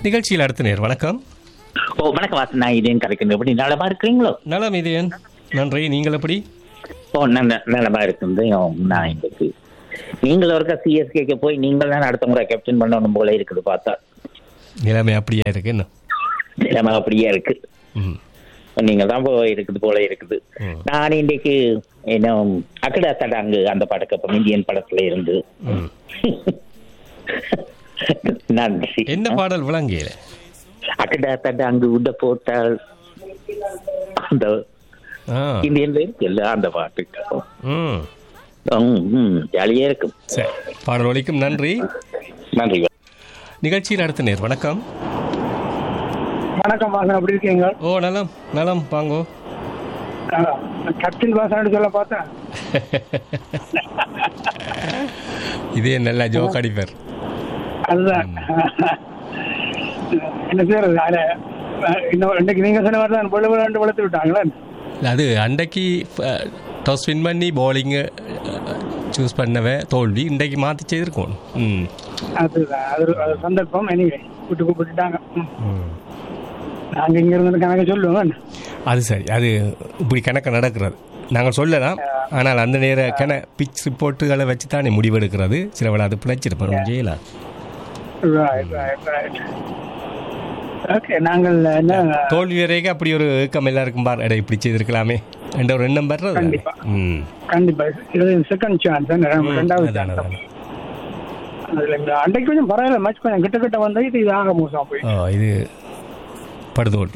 நிகழ்ச்சியில் அடுத்த நேர் வணக்கம் ஓ வணக்கம் வாசன் நான் இதேன் கரைக்கணும் எப்படி நலமா இருக்கிறீங்களோ நலம் இதயன் நன்றி நீங்கள் எப்படி ஓ நல்ல நலமா இருக்குது ஓ, நான் இன்னைக்கு நீங்கள் ஒருக்கா சிஎஸ்கேக்கு போய் நீங்கள் தான் அடுத்த முறை கேப்டன் பண்ணணும் போல இருக்குது பார்த்தா நிலைமை அப்படியே இருக்கு என்ன நிலைமை அப்படியே இருக்கு ம் நீங்க தான் போய் இருக்குது போல இருக்குது ம். நான் இன்னைக்கு என்ன அக்கடா தடாங்கு அந்த படக்கப்பம் இந்தியன் படத்துல இருந்து ம் நன்றி என்ன பாடல் விளங்கியல அக்கடா தடாங்கு உட போட்டால் அந்த ஆ இந்தியன்ல இருக்குல்ல அந்த பாட்டு ம் ம், ம், ஜாலியா இருக்கும் சரி பாடல் ஒலிக்கும் நன்றி நன்றி நிகழ்ச்சியில் அடுத்த நேர் வணக்கம் வணக்கம் வாசன் எப்படி இருக்கீங்க ஓ நலம் நலம் வாங்கோ கேப்டன் வாசன் சொல்ல பார்த்தேன் இதே நல்ல ஜோக் அடிப்பார் அதுதான் என்ன செய்யறது அதுல இன்னும் இன்னைக்கு நீங்க சொன்ன மாதிரி தான் விழு விழாண்டு வளர்த்து விட்டாங்களே அது அன்றைக்கு டாஸ் வின் பண்ணி பவுலிங்கு சூஸ் பண்ணவன் தோல்வி இன்றைக்கு மாற்றி செய்திருக்கோம் ம் அதுதான் அது ஒரு- அது ஒரு சந்தர்ப்பம் எனிவே விட்டு கூப்பிட்டுட்டாங்க ம். ம் நாங்க இங்க இருந்து கணக்கு சொல்லுவோம் அது சரி அது இப்படி கணக்கு நடக்கிறது நாங்கள் சொல்லலாம் ஆனால் அந்த நேர கண பிச் ரிப்போர்ட்டுகளை வச்சு தானே முடிவெடுக்கிறது சில வேளை அது பிழைச்சிருப்போம் செய்யலாம் ரைட் ரைட் ரைட் ஓகே நாங்கள் என்ன தோல்வி வரைக்கும் அப்படி ஒரு ஏக்கம் எல்லாருக்கும் பார் எடை இப்படி செய்திருக்கலாமே என்ற ஒரு எண்ணம் வர்றது தானே? கண்டிப்பா. ம் கண்டிப்பா இது செகண்ட் சான்ஸ் ரெண்டாவது அதான், சான்ஸ் அதான். அதுல இந்த அன்றைக்கு கொஞ்சம் பரவாயில்ல மேட்ச் கொஞ்சம் கிட்ட கிட்ட வந்தா இது இது ஆக மோசம் போய் ஓ இது படுதோல்வி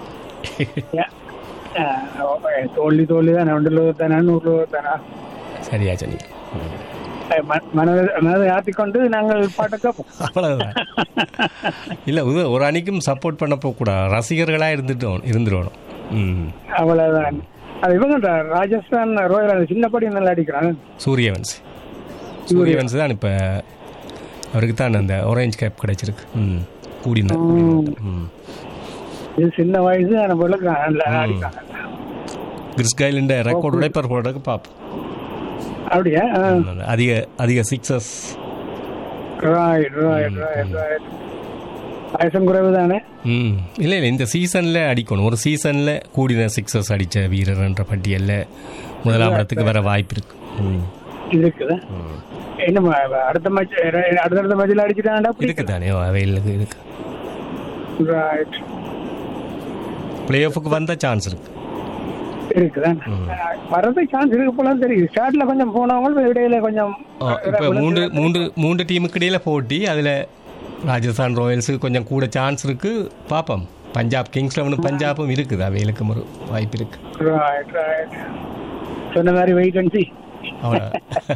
தோல்வி தோல்வி தானே ஒன்றில் தானே நூறில் தானே சரியா சொன்னீங்க ம். மனதை மனதை ஆத்திக்கொண்டு நாங்கள் பாட்டை கேட்போம் அவ்வளவுதான் இல்லை இது ஒரு அணிக்கும் சப்போர்ட் பண்ண போகக்கூடாது ரசிகர்களாக இருந்துட்டோம் இருந்துடணும் ம் அவ்வளவுதான் அது இவங்க இந்த ராஜஸ்தான் ரோயல் அந்த சின்ன படி நல்லா அடிக்கிறாங்க சூரியவன்ஸ் சூரியவன்ஸ் தான் இப்போ அவருக்கு தான் அந்த ஆரஞ்சு கேப் கிடைச்சிருக்கு ம் கூடின ம் இது சின்ன வயசு நம்ம விளக்குறாங்க நல்லா அடிக்கிறாங்க கிறிஸ் கைலிண்ட ரெக்கார்ட் உடைப்பர் போடுறதுக்கு பார்ப்போம் அப்படியா அதிக அதிக sixes right right right right வயசும் குறைவு தானே ம் இல்லை இல்லை இந்த சீசனில் அடிக்கணும் ஒரு சீசனில் கூடின சிக்ஸஸ் அடித்த வீரர்ன்ற பட்டியலில் முதலாம் இடத்துக்கு வர வாய்ப்பு இருக்கு ம் இருக்குது என்ன அடுத்த மேட்ச் அடுத்தடுத்த மேட்ச்ல அடிச்சுட்டாண்டா இருக்கு தானே அவைகளுக்கு இருக்கு ரைட் பிளே ஆஃபுக்கு வந்தால் சான்ஸ் இருக்கு இருக்குதான் வரது சான்ஸ் இருக்கு போல தெரியுது ஸ்டார்ட்ல கொஞ்சம் போனவங்க இடையில கொஞ்சம் இப்போ மூன்று மூன்று மூன்று டீமுக்கு இடையில போட்டி அதில் ராஜஸ்தான் ராயல்ஸுக்கு கொஞ்சம் கூட சான்ஸ் இருக்கு பார்ப்போம் பஞ்சாப் கிங்ஸ் லெவனும் பஞ்சாபும் இருக்குது அவைகளுக்கும் ஒரு வாய்ப்பு இருக்கு ரைட் ரைட் சொன்ன மாதிரி வெயிட் அண்ட் சி அவ்வளோ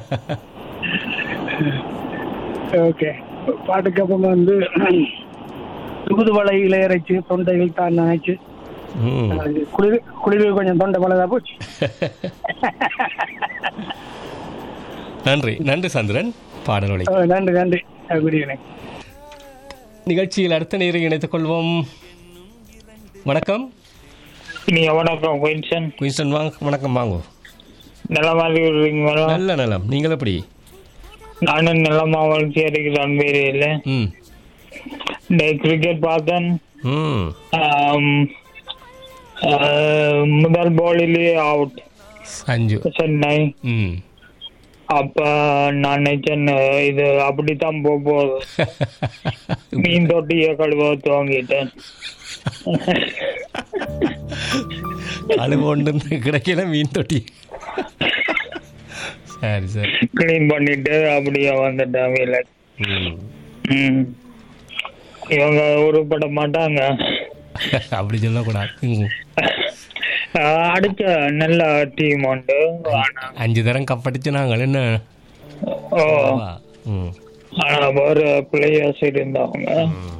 ஓகே பாட்டுக்கு அப்புறம் வந்து தூதுவளை இலையரைச்சு தொண்டைகள் தான் நினைச்சு ம் குளிர் குளிர் கொஞ்சம் தொண்டை பலதா போச்சு நன்றி நன்றி சந்திரன் பாடல் வழி ஓ, நன்றி நன்றி குட் ஈவினிங் நிகழ்ச்சியில் அடுத்த நேரம் இணைத்துக் கொள்வோம் வணக்கம் நீங்க வணக்கம் குயின்சன் குயின்ஸ்டன் வாங்க வணக்கம் வாங்கோ நிலமாதி இருக்கீங்களா நல்ல நலம் நீங்கள் எப்படி நானும் நிலமா வளர்ச்சி இருக்கிறேன் பேரு இல்ல ம் இந்த கிரிக்கெட் பார்த்தேன் ம் ஆம், ஆ, முதல் பாலிலேயே அவுட் சஞ்சு சென்னை ம் அப்ப நான் நினைச்சேன் இது அப்படித்தான் போக போகுது மீன் தொட்டியை கழுவ துவங்கிட்டேன் அழுவு ஒன்று கிடைக்கல மீன் தொட்டி சரி சரி கிளீன் பண்ணிட்டு அப்படியே வந்துட்டேன் வீல ம் ம். இவங்க உருப்பட மாட்டாங்க அப்படி சொல்லக்கூடாது ம். ஆ, அடிச்ச நல்ல டீம் உண்டு ஆனா அஞ்சு தரம் கப்படிச்சு நாங்கள் என்ன ஓ ம் ஆனா வேற பிளேயர்ஸ் இருந்தவங்க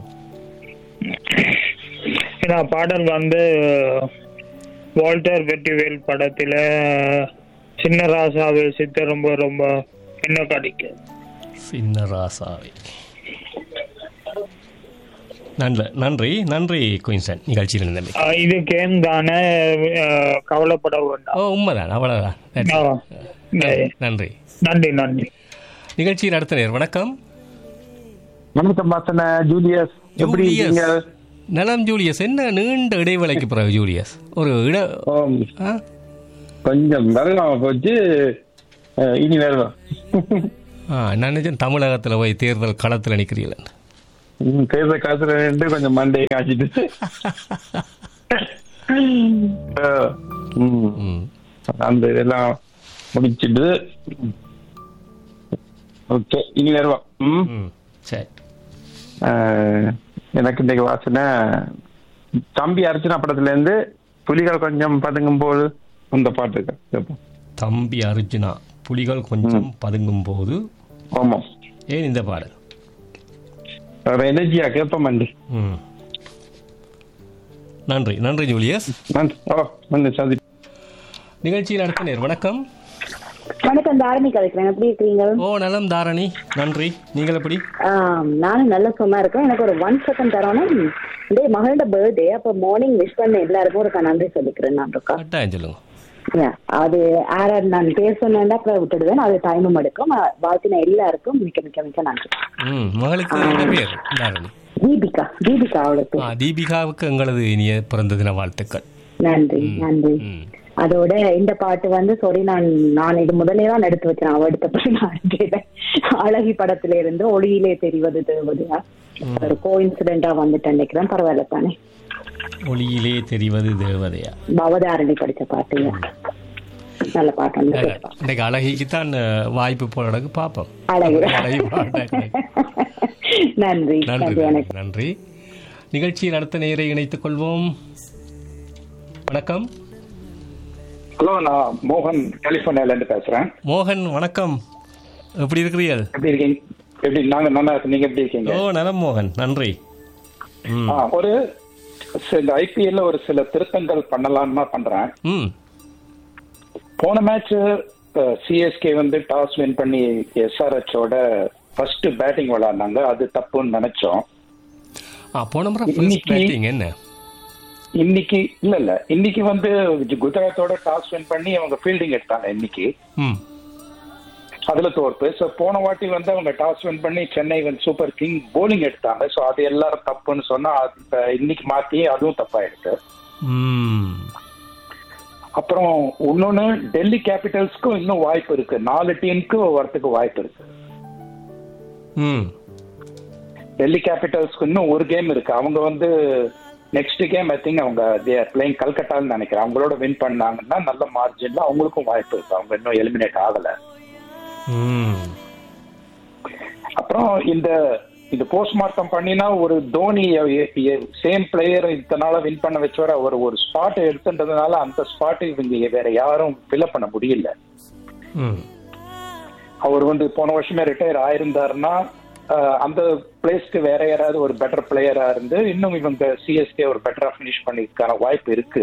ஏன்னா பாடல் வந்து வால்டர் வெற்றிவேல் படத்துல சின்ன ராசாவை சித்த ரொம்ப ரொம்ப என்ன கிடைக்கும் சின்ன ராசாவை நன்றி நன்றி நன்றி குயின்சன் நிகழ்ச்சியில் இருந்தமை ஆ, இது கேம் தானே ஆ, கவலைப்பட வேண்டாம் ஓ உண்மைதான் அவ்வளோதான் That's ஆ, it. நன்றி நன்றி நன்றி நிகழ்ச்சியில் அடுத்த நேர் வணக்கம் வணக்கம் பாசன ஜூலியஸ் எப்படி ஜூலியஸ் இருக்கீங்க நலம் ஜூலியஸ் என்ன நீண்ட இடைவேளைக்கு பிறகு ஜூலியஸ் ஒரு இட ஓம், ஆ? கொஞ்சம் வரலாம போச்சு அஹ், இனி வரலாம் ஆ நான் நினைச்சேன் தமிழகத்தில் போய் தேர்தல் களத்தில் நிற்கிறீங்களேன் ம், தேர்தல் காசுல நின்று கொஞ்சம் மண்டையை காய்ச்சிட்டு அஹ், ம், ம் அந்த இதெல்லாம் முடிச்சிட்டு ஓகே இனி வருவோம் ம் ம் சரி அஹ், எனக்கு இன்னைக்கு வாசனை தம்பி அர்ச்சனா படத்துல இருந்து புலிகள் கொஞ்சம் பதுங்கும் போது அந்த பாட்டு இருக்கு கேட்போம். தம்பி அர்ஜுனா புலிகள் கொஞ்சம் பதுங்கும் போது ஆமாம் ஏன் இந்த பாடல் எனர்ஜியா கேட்போம் மண்டி ம் நன்றி நன்றி ஜூலியஸ் நன்றி ஓ வந்து சந்தி நிகழ்ச்சியில் அடுத்த நேர் வணக்கம் வணக்கம் தாரணி கதைக்கிறேன் எப்படி இருக்கீங்க ஓ நலம் தாரணி நன்றி நீங்கள் எப்படி ஆம், நானும் நல்ல சும்மா இருக்கேன் எனக்கு ஒரு ஒன் செகண்ட் தரணும் இதே மகளோட பர்த்டே அப்ப மார்னிங் விஷ் பண்ண எல்லாருக்கும் ஒரு நன்றி சொல்லிக்கிறேன் நான் இருக்கா கட்டாயம் சொல்லுங்க Yeah, அது யாரா நான் பேர் சொன்னேன்னா அப்புறம் விட்டுடுவேன் அது டைமும் எடுக்கும் அஹ், வாழ்த்தின எல்லாருக்கும் மிக்க மிக்க மிக்க நன்றி ம் மகளுக்கு என்ன பேர் தாரணி தீபிகா தீபிகா அவளுக்கு ஆ தீபிகாவுக்கு எங்களது இனிய பிறந்த தின வாழ்த்துக்கள் நன்றி நன்றி ம் அதோட இந்த பாட்டு வந்து சாரி நான் நான் இது முதலே தான் எடுத்து வச்சேன் அவ எடுத்தப்படி நான் கேட்டேன் அழகி படத்துல இருந்து ஒளியிலே தெரிவது தேவதையா ஒரு கோ இன்சிடென்டா வந்துட்டு நினைக்கிறேன் பரவாயில்ல தானே ஒளியிலே தெரிவது தேவதையா பவதாரணி படிச்ச பாட்டு நல்ல பாட்டு வந்து கேட்பா. இன்னைக்கு அழகிக்கு தான் அஹ், வாய்ப்பு போல இடக்கு பார்ப்போம் அழகு அழகி பாட நன்றி நன்றி நன்றி நன்றி, எனக்கு நன்றி நிகழ்ச்சியில் அடுத்த நேரை இணைத்துக் கொள்வோம் வணக்கம் ஹலோ நான் மோகன் கலிபோர்னியால இருந்து பேசுறேன் மோகன் வணக்கம் எப்படி இருக்கிறீர்கள் எப்படி இருக்கீங்க எப்படி நாங்க நல்லா இருக்கோம் நீங்க எப்படி ஓ இருக்கீங்க நலம் மோகன் நன்றி ம் ஆ, ஒரு இந்த ஐபிஎல்ல ஒரு சில திருத்தங்கள் பண்ணலாம்னு தான் பண்றேன் ம் போன மேட்ச் சிஎஸ்கே வந்து டாஸ் வின் பண்ணி எஸ்ஆர்ஹெச்சோட ஃபர்ஸ்ட் பேட்டிங் விளையாடினாங்க அது தப்புன்னு நினைச்சோம் ஆ போன முறை ஃபர்ஸ்ட் இன்னைக்கு- பேட்டிங் என்ன இன்னைக்கு இல்ல இல்ல இன்னைக்கு வந்து குஜராத்தோட டாஸ் வின் பண்ணி அவங்க ஃபீல்டிங் எடுத்தாங்க இன்னைக்கு ம் அதுல தோற்பு ஸோ போன வாட்டி வந்து அவங்க டாஸ் வின் பண்ணி சென்னை வந்து சூப்பர் கிங் போலிங் எடுத்தாங்க ஸோ அது எல்லாரும் தப்புன்னு சொன்னா அது இப்ப இன்னைக்கு மாத்தி அதுவும் தப்பாயிடுச்சு ம் அப்புறம் இன்னொன்னு டெல்லி கேபிட்டல்ஸ்க்கும் இன்னும் வாய்ப்பு இருக்கு நாலு டீமுக்கு வரத்துக்கு வாய்ப்பு இருக்கு ம் டெல்லி கேபிட்டல்ஸ்க்கு இன்னும் ஒரு கேம் இருக்கு அவங்க வந்து நெக்ஸ்ட் கேம் ஐ திங்க் அவங்க தேர் பிளேயிங் கல்கட்டான்னு நினைக்கிறேன் அவங்களோட வின் பண்ணாங்கன்னா நல்ல மார்ஜின்ல அவங்களுக்கும் வாய்ப்பு இருக்கு அவங்க இன்னும் எலிமினேட் ஆகல ம் அப்புறம் இந்த இந்த போஸ்ட்மார்ட்டம் பண்ணினா ஒரு தோனி சேம் பிளேயர் இத்தனால வின் பண்ண வச்சவர அவர் ஒரு ஸ்பாட் எடுத்துன்றதுனால அந்த ஸ்பாட் இவங்க வேற யாரும் ஃபில்அப் பண்ண முடியல ம் அவர் வந்து போன வருஷமே ரிட்டையர் ஆயிருந்தாருன்னா அஹ், அந்த பிளேஸ்க்கு வேற யாராவது ஒரு பெட்டர் பிளேயரா இருந்து இன்னும் இவங்க சிஎஸ்கே ஒரு பெட்டரா ஃபினிஷ் பண்ணிக்கான வாய்ப்பு இருக்கு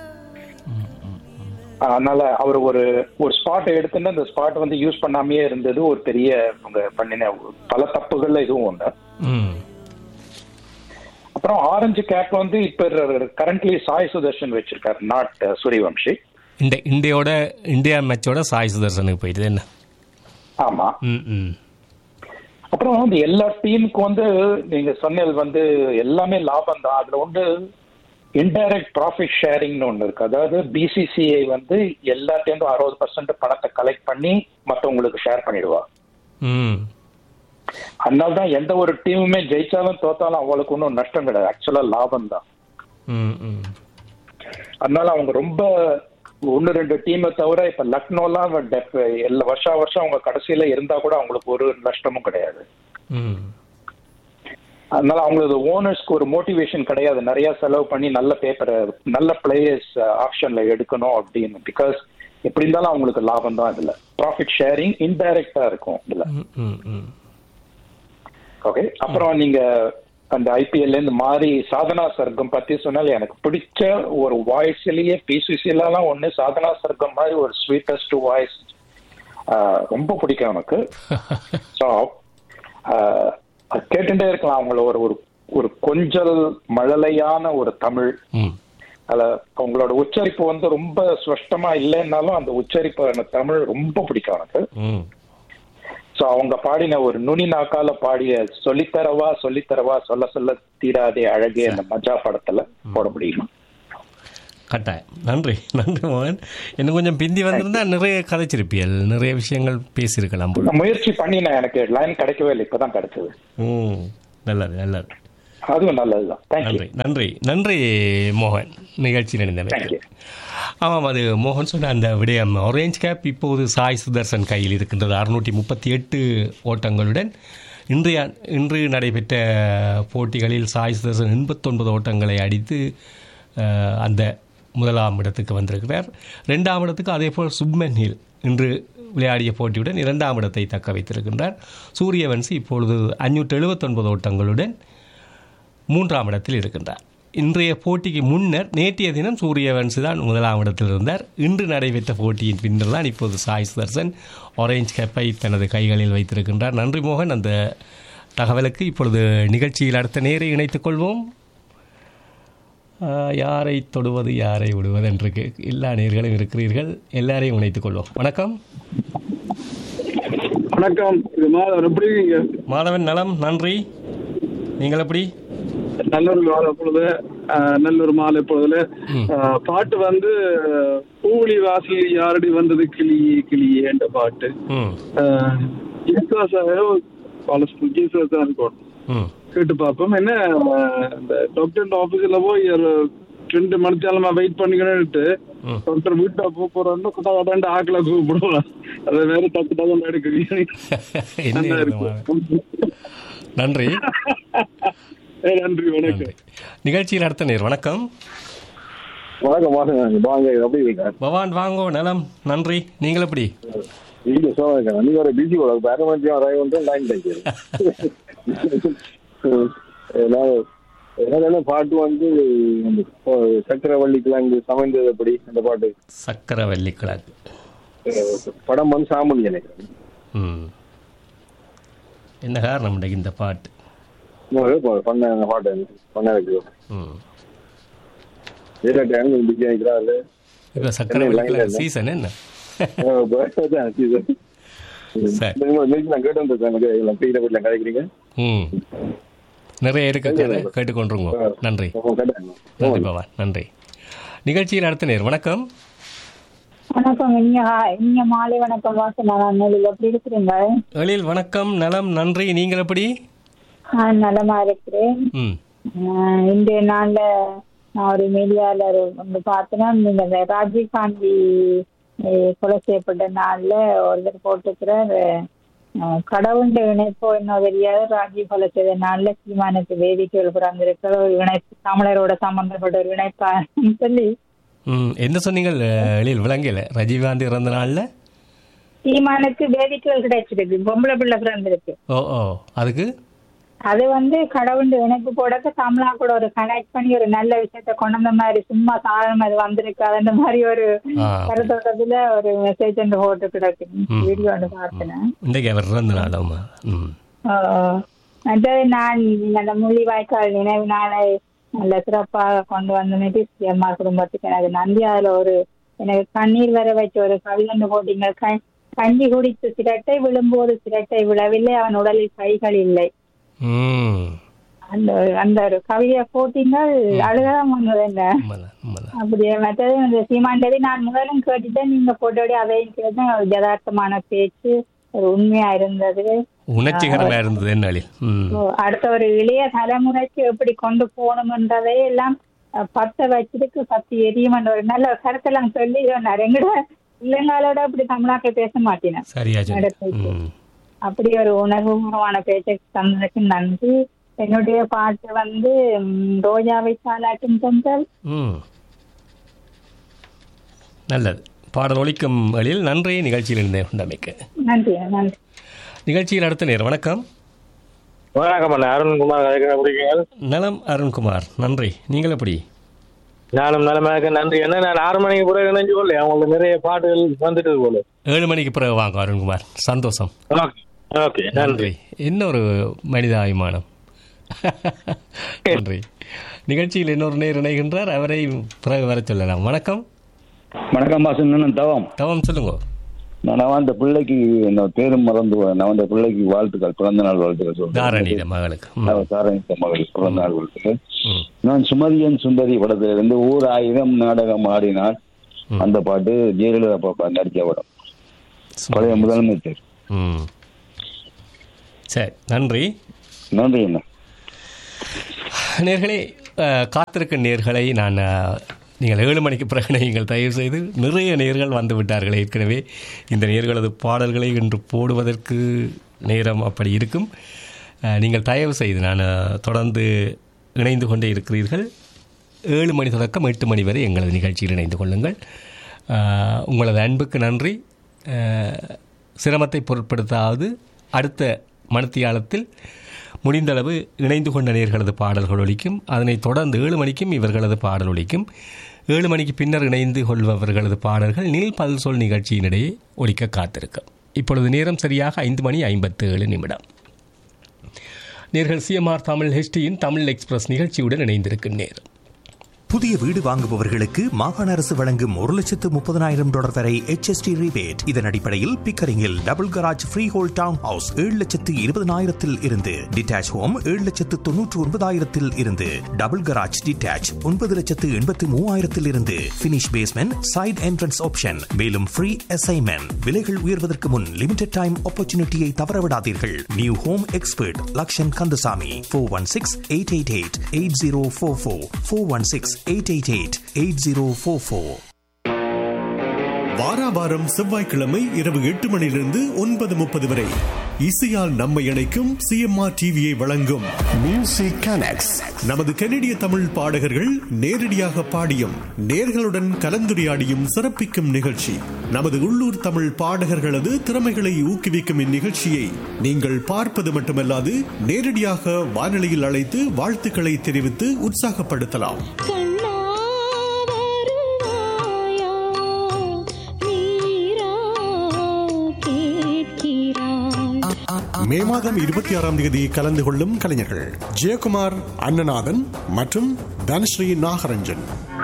அதனால அவர் ஒரு ஒரு ஸ்பாட் எடுத்துட்டு அந்த ஸ்பாட் வந்து யூஸ் பண்ணாமயே இருந்தது ஒரு பெரிய அவங்க பண்ணின பல தப்புகள்ல இதுவும் ஒண்ணு ம் அப்புறம் ஆரஞ்சு கேப் வந்து இப்ப கரண்ட்லி சாய் சுதர்ஷன் வச்சிருக்காரு நாட் சூரியவம்சி இந்த இந்தியாவோட இந்தியா மேட்சோட சாய் சுதர்சனுக்கு போயிடுது என்ன ஆமா ம் ம் அப்புறம் வந்து எல்லா டீமுக்கு வந்து நீங்க சொன்னது வந்து எல்லாமே லாபம் தான் அதுல வந்து இன்டைரக்ட் ப்ராஃபிட் ஷேரிங்னு ஒன்று இருக்கு அதாவது பிசிசிஐ வந்து எல்லாத்தையும் அறுபது பர்சன்ட் பணத்தை கலெக்ட் பண்ணி மற்றவங்களுக்கு ஷேர் பண்ணிடுவா ம் அதனால தான் எந்த ஒரு டீமுமே ஜெயிச்சாலும் தோத்தாலும் அவங்களுக்கு ஒன்றும் நஷ்டம் கிடையாது ஆக்சுவலா லாபம் தான் ம் ம் அதனால அவங்க ரொம்ப ஒன்னு ரெண்டு டீமை தவிர இப்ப லக்னோலாம் டெப்- எல்லா வருஷா வருஷம் அவங்க கடைசியில இருந்தா கூட அவங்களுக்கு ஒரு நஷ்டமும் கிடையாது ம் அதனால அவங்களது ஓனர்ஸ்க்கு ஒரு மோட்டிவேஷன் கிடையாது நிறைய செலவு பண்ணி நல்ல பேப்பரை நல்ல பிளேயர்ஸ் ஆப்ஷன்ல எடுக்கணும் அப்படின்னு பிகாஸ் எப்படி இருந்தாலும் அவங்களுக்கு லாபம் தான் இதுல ப்ராஃபிட் ஷேரிங் இன்டைரக்டா இருக்கும் இதுல ம் ம் ம் ஓகே அப்புறம் நீங்க அந்த ஐபிஎல்ல இருந்து மாறி சாதனா சர்க்கம் பத்தி சொன்னால் எனக்கு பிடிச்ச ஒரு வாய்ஸ்லயே பிசிசிலாம் ஒண்ணு சாதனா சர்க்கம் மாதிரி ஒரு ஸ்வீட்டஸ்ட் வாய்ஸ் ரொம்ப பிடிக்கும் எனக்கு ஸோ கேட்டுட்டே இருக்கலாம் அவங்கள ஒரு ஒரு ஒரு கொஞ்சல் மழலையான ஒரு தமிழ் ம் அதுல அவங்களோட உச்சரிப்பு வந்து ரொம்ப ஸ்பஷ்டமா இல்லைன்னாலும் அந்த உச்சரிப்பு எனக்கு தமிழ் ரொம்ப பிடிக்கும் எனக்கு ம் சோ அவங்க பாடின ஒரு நுனி நாக்கால பாடிய சொல்லித்தரவா சொல்லித்தரவா சொல்ல சொல்ல தீராதே அழகே அந்த மஜா படத்துல போட முடியுமா கட்டாயம் நன்றி நன்றி மோகன் இன்னும் கொஞ்சம் பிந்தி வந்திருந்தா நிறைய கதைச்சிருப்பியல் நிறைய விஷயங்கள் பேசியிருக்கலாம் போல நான் முயற்சி பண்ணி நான் எனக்கு லைன் கிடைக்கவே இல்லை இப்பதான் கிடைச்சது ம் நல்லது நல்லது அதுவும் நல்லதுதான் தேங்க்யூ நன்றி நன்றி நன்றி மோகன் நிகழ்ச்சி Thank நடந்தமைக்கு you. ஆமாம் அது மோகன் சொன்ன அந்த விடயம் ஆரஞ்ச் கேப் இப்போது சாய் சுதர்சன் கையில் இருக்கின்றது அறுநூற்றி முப்பத்தி எட்டு ஓட்டங்களுடன் இன்றைய இன்று நடைபெற்ற போட்டிகளில் சாய் சுதர்சன் எண்பத்தொன்பது ஓட்டங்களை அடித்து அஹ், அந்த முதலாம் இடத்துக்கு வந்திருக்கிறார் ரெண்டாம் இடத்துக்கு அதேபோல் சுப்மன் ஹில் இன்று விளையாடிய போட்டியுடன் இரண்டாம் இடத்தை தக்க வைத்திருக்கின்றார் சூரியவன்சி இப்பொழுது அஞ்சூற்று எழுபத்தொன்பது ஓட்டங்களுடன் மூன்றாம் இடத்தில் இருக்கின்றார் இன்றைய போட்டிக்கு முன்னர் நேற்றைய தினம் சூரியவன்சி தான் முதலாம் இடத்தில் இருந்தார் இன்று நடைபெற்ற போட்டியின் பின்னர் தான் இப்போது சாய் சுதர்சன் ஆரஞ்ச் கேப்பை தனது கைகளில் வைத்திருக்கின்றார் நன்றி மோகன் அந்த தகவலுக்கு இப்பொழுது நிகழ்ச்சியில் அடுத்த நேரை இணைத்துக் கொள்வோம் ஆஹ், யாரை தொடுவது யாரை விடுவது என்று கே- எல்லா நேர்களும் இருக்கிறீர்கள் எல்லாரையும் இணைத்துக் கொள்வோம் வணக்கம் வணக்கம் இது மாதவன் எப்படி இருக்கீங்க மாதவன் நலம் நன்றி நீங்கள் எப்படி நல்லூர் மாலை பொழுது அஹ், நல்லூர் மாலை பொழுதுல அஹ், பாட்டு வந்து அஹ், பூவிலி வாசல் யாரடி வந்தது கிளியே கிளியே என்ற பாட்டு ம் அஹ், யேசுதாஸாக பல யேசுதாஸா இருக்கும் ம் கேட்டு பார்ப்போம் என்ன அஹ், இந்த டாக்டர் ஆபீஸ்ல போய் ஒரு ரெண்டு மணித்தாலமா வெயிட் பண்ணிக்கணும்ட்டு ம். டாக்டர் வீட்டை போக போறோம்னு கட்டா கட்டாண்டு ஆக்கில கூப்பிடுவான் அதை வேற டக்கு டக்கு எடுக்கிறீங்க என்ன நல்லா இது மாதவன்? இருக்கும் நன்றி ஏய், நன்றி வணக்கம் நன்றி நிகழ்ச்சியில் அடுத்த நேர் வணக்கம் வணக்கம் வாங்க வாங்க எப்படி இருக்கீங்க பவான் வாங்கோ நலம் நன்றி நீங்கள் எப்படி நீங்க சொல்லுங்க நீங்க ஒரு பிஸி கூட பேரமெண்ட்ரியும் வரைய வந்து லைன் டைக்கு என்ன பாட்டு வந்து இந்த சக்கரவள்ளி கிழங்கு சமைந்தது எப்படி அந்த பாட்டு சக்கரவள்ளி கிழக்கு அஹ் படம் வந்து சாமுனி நினைக்கிறேன் ம் என்ன காரணம் இன்றைக்கு இந்த பாட்டு இன்னொரு பா- பண்ண அந்த பாட்டு பண்ண இருக்கு ம் வேற டைம் பிஸி ஆகிக்கிறாரு இப்போ சக்கரவள்ளி line ல கிழக்கு இல்ல. சீசன் என்ன சரி நான் கேட்டு வந்திருக்கேன் எனக்கு எல்லாம் பெரிய வீட்டில் கிடைக்கிறீங்க ம் நிறைய இருக்கு கதை கேட்டுக்கொண்டுருங்க நன்றி நன்றி பவான் நன்றி நிகழ்ச்சியில் அடுத்த நேர் வணக்கம் வணக்கம் இனிய இனிய மாலை வணக்கம் வாசனா நான் நெல்லில் எப்படி இருக்கிறீங்க எழில் வணக்கம் நலம் நன்றி நீங்கள் எப்படி நான் நலமா இருக்கிறேன் ம் ஆஹ் இன்றைய நாள்ல நான் ஒரு மீடியால வந்து பார்த்தேன்னா நீங்க இந்த ராஜீவ் காந்தி அஹ், கொலை செய்யப்பட்ட நாள்ல ஒருத்தர் போட்டுக்கிறார் அஹ், கடவுண்ட இணைப்போ இன்னும் தெரியாது ராஜீவ் கொலை செய்த நாள்ல சீமானுக்கு வேதிக்கைகள் பிறந்திருக்கிற ஒரு இணைப்பு தமிழரோட சம்பந்தப்பட்ட ஒரு இணைப்பா சொல்லி ம் என்ன சொன்னீங்கள் எழில் விளங்கல ரஜினிகாந்த் இறந்த நாளில் சீமானுக்கு வேதிக்கைகள் கிடைச்சிருக்கு பொம்பளை பிள்ளை பிறந்திருக்கு ஓ ஓ அதுக்கு அது வந்து கடவுள் இணைப்பு போடக்க தமிழா கூட ஒரு கனெக்ட் பண்ணி ஒரு நல்ல விஷயத்த கொண்டு வந்த மாதிரி சும்மா சாதாரண அது வந்திருக்காது அந்த மாதிரி ஒரு ஆ. கருத்தோட்டத்துல ஒரு மெசேஜ் ஒன்று போட்டு கிடக்கு ம். வீடியோ ஒன்று பார்த்தேன் இன்றைக்கு அவர் இறந்த நாளாமா ம் மற்றது நான் அந்த முள்ளிவாய்க்கால் நினைவு நாளை நல்ல சிறப்பாக கொண்டு வந்த நிதிஷ் அம்மா குடும்பத்துக்கு எனக்கு நன்றி அதுல ஒரு எனக்கு கண்ணீர் வர வச்ச ஒரு கவிதை போட்டீங்க க- கஞ்சி குடித்து சிரட்டை விழும்போது சிரட்டை விழவில்லை அவன் உடலில் கைகள் இல்லை ம் அந்த அந்த ஒரு கவிதையை போட்டீங்கள் அழுகதான் வந்தது என்ன உண்மைதான் உண்மைதான் அப்படியே மற்றது இந்த சீமாண்டது நான் முதலும் கேட்டுட்டேன் நீங்க போட்டோட அதையும் கேட்டேன் ஒரு யதார்த்தமான பேச்சு ஒரு உண்மையா இருந்தது உணர்ச்சிகரமாக இருந்தது என்ன எழில் ம் ஓ, அடுத்த ஒரு இளைய தலைமுறைக்கு எப்படி கொண்டு போகணும்ன்றதை எல்லாம் அஹ், பத்த வச்சிருக்கு பத்து எரியுமன்ற ஒரு நல்ல கருத்தெல்லாம் சொல்லி சொன்னார் எங்கட இல்லங்காலோட அப்படி தமிழாக்கள் பேச மாட்டேன் சரியா சொன்னீங்க. நடந்துச்சு. ம் அப்படி ஒரு உணர்வுபூர்வமான பேச்சை தந்ததுக்கு நன்றி என்னுடைய பாட்டு வந்து ம், ரோஜாவை சாலாட்டும் தொங்கல் ம் நல்லது பாடல் ஒலிக்கும் எழில் நன்றி நிகழ்ச்சியில் இருந்த உண்டமைக்கு நன்றி நன்றி நிகழ்ச்சியில் அடுத்த நேர் வணக்கம் வணக்கம் அண்ணா அருண்குமார் கதைக்கிறேன் பிடிக்குங்க நலம் அருண்குமார் நன்றி நீங்கள் எப்படி நானும் நலமாக நன்றி என்ன நான் ஆறு மணிக்கு பிறகு நினைஞ்சு கொள்ள அவங்களுக்கு நிறைய பாட்டுகள் வந்துட்டு போல ஏழு மணிக்கு பிறகு வாங்க அருண்குமார் சந்தோஷம் ஓகே ஓகே நன்றி இன்னொரு மனிதாபிமானம் நன்றி நிகழ்ச்சியில் இன்னொரு நேர் இணைகின்றார் அவரை பிறகு வர சொல்லலாம் வணக்கம் வணக்கம் வாசன் தவம் தவம் சொல்லுங்க நான் அவன் அந்த பிள்ளைக்கு என்ன பேரும் மறந்து போனேன். நான் அந்த பிள்ளைக்கு வாழ்த்துக்கள் பிறந்த நாள் வாழ்த்துக்கள் சொல்றேன் தாரணித மகளுக்கு ம். அவ தாரணித்த மகள் பிறந்த நாள் வாழ்த்துக்கள் நான் சுமதியன் சுந்தரி படத்துல இருந்து ஓர் ஆயிரம் நாடகம் ஆடினார் அந்த பாட்டு ஜெயலலிதா பாப்பா நடிச்ச படம் பழைய முதலமைச்சர் ம் சரி நன்றி நன்றி என்ன நேர்களே அஹ், காத்திருக்கும் நேர்களை நான் அஹ், நீங்கள் ஏழு மணிக்கு பிறகு நீங்கள் தயவு செய்து நிறைய நேர்கள் வந்து விட்டார்கள் ஏற்கனவே இந்த நேர்களது பாடல்களை இன்று போடுவதற்கு நேரம் அப்படி இருக்கும் அஹ், நீங்கள் தயவு செய்து நான் அஹ், தொடர்ந்து இணைந்து கொண்டே இருக்கிறீர்கள் ஏழு மணி தொடக்கம் எட்டு மணி வரை எங்களது நிகழ்ச்சியில் இணைந்து கொள்ளுங்கள் அஹ், உங்களது அன்புக்கு நன்றி அஹ், சிரமத்தை பொருட்படுத்தாது அடுத்த மணித்தியாலத்தில் முடிந்தளவு இணைந்து கொண்ட நேர்களது பாடல்கள் ஒலிக்கும் அதனைத் தொடர்ந்து ஏழு மணிக்கும் இவர்களது பாடல் ஒலிக்கும் ஏழு மணிக்கு பின்னர் இணைந்து கொள்பவர்களது பாடல்கள் நீல் பல் சொல் நிகழ்ச்சியினிடையே ஒலிக்க காத்திருக்கும் இப்பொழுது நேரம் சரியாக ஐந்து மணி ஐம்பத்து ஏழு நிமிடம் நேர்கள் சிஎம்ஆர் தமிழ் ஹெச்டியின் தமிழ் எக்ஸ்பிரஸ் நிகழ்ச்சியுடன் இணைந்திருக்கும் நேரம் புதிய வீடு வாங்குபவர்களுக்கு மாகாண அரசு வழங்கும் ஒரு லட்சத்து முப்பதனாயிரம் டாலர் வரை HST rebate இதன் அடிப்படையில் பிக்கரிங்கில் double garage freehold town house ஏழு லட்சத்து இருபதனாயிரத்தில் இருந்து டிட்டாச் ஹோம் ஏழு லட்சத்து தொன்னூற்று ஒன்பதாயிரத்தில் இருந்து டபுள் கராஜ் டிட்டாச் ஒன்பது லட்சத்து எண்பத்து மூவாயிரத்தில் இருந்து finish basement side entrance option மேலும் ஃப்ரீ அசைன்மெண்ட் விலைகள் உயர்வதற்கு முன் லிமிடெட் டைம் ஆப்பர்ச்சுனிட்டியை தவறவிடாதீர்கள் new home expert Lakshan Kandasamy four one six eight eight eight eight zero four four four one six eight eight eight eight zero four four வாராவாரம் செவ்வாய்க்கிழமை இரவு எட்டு மணியிலிருந்து ஒன்பது முப்பது வரை இசையால் நம்மை இணைக்கும் சிஎம்ஆர் டிவியை வழங்கும் மியூசிக் கனெக்ட்ஸ் நமது கனடிய தமிழ் பாடகர்கள் நேரடியாக பாடியும் நேர்களுடன் கலந்துரையாடியும் சிறப்பிக்கும் நிகழ்ச்சி நமது உள்ளூர் தமிழ் பாடகர்களது திறமைகளை ஊக்குவிக்கும் இந்நிகழ்ச்சியை நீங்கள் பார்ப்பது மட்டுமல்லாது நேரடியாக வானொலியில் அழைத்து வாழ்த்துக்களை தெரிவித்து உற்சாகப்படுத்தலாம் மே மாதம் இருபத்தி ஆறாம் தேதி கலந்து கொள்ளும் கலைஞர்கள் ஜெயக்குமார் அண்ணநாதன் மற்றும் தனஸ்ரீ நாகரஞ்சன்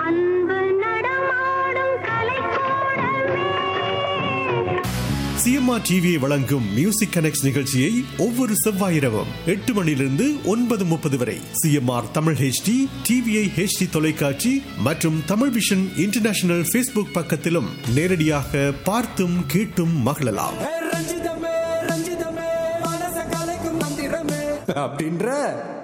சிஎம்ஆர் டிவியை வழங்கும் மியூசிக் கனெக்ட் நிகழ்ச்சியை ஒவ்வொரு செவ்வாய் இரவும் எட்டு மணியிலிருந்து ஒன்பது முப்பது வரை CMR Tamil HD TVI HD தொலைக்காட்சி மற்றும் தமிழ் விஷன் இன்டர்நேஷனல் ஃபேஸ்புக் பக்கத்திலும் நேரடியாக பார்த்தும் கேட்டும் மகிழலாம் ரஞ்சிதமே ரஞ்சிதமே மனச கலைக்கும் மந்திரமே அப்படின்ற